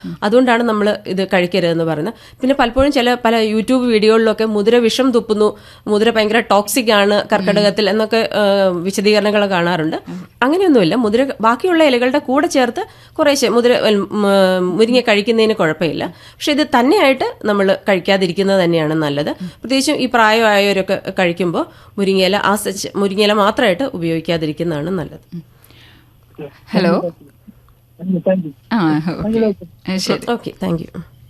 അതുകൊണ്ടാണ് നമ്മൾ ഇത് കഴിക്കരുതെന്ന് പറയുന്നത് പിന്നെ പലപ്പോഴും ചില പല യൂട്യൂബ് വീഡിയോകളിലൊക്കെ മുതിര വിഷം തുപ്പുന്നു മുതിര ഭയങ്കര ടോക്സിക് ആണ് കർക്കിടകത്തിൽ എന്നൊക്കെ ആ, വിശദീകരണങ്ങൾ കാണാറുണ്ട് അങ്ങനെയൊന്നുമില്ല മുതിര ബാക്കിയുള്ള ഇലകളുടെ കൂടെ ചേർത്ത് കുറേശ്ശെ മുതിര ഉം, മുരിങ്ങ കഴിക്കുന്നതിന് കുഴപ്പമില്ല പക്ഷെ ഇത് തന്നെയായിട്ട് നമ്മൾ കഴിക്കാതിരിക്കുന്നത് തന്നെയാണ് നല്ലത് പ്രത്യേകിച്ചും ഈ പ്രായമായവരൊക്കെ കഴിക്കുമ്പോൾ മുരിങ്ങയില ആ സച്ച് മുരിങ്ങയില മാത്രമായിട്ട് ഉപയോഗിക്കാതിരിക്കുന്നതാണ് നല്ലത് ഹലോ താങ്ക് യു ആ ഓക്കെ ശരി ഓക്കെ താങ്ക് യു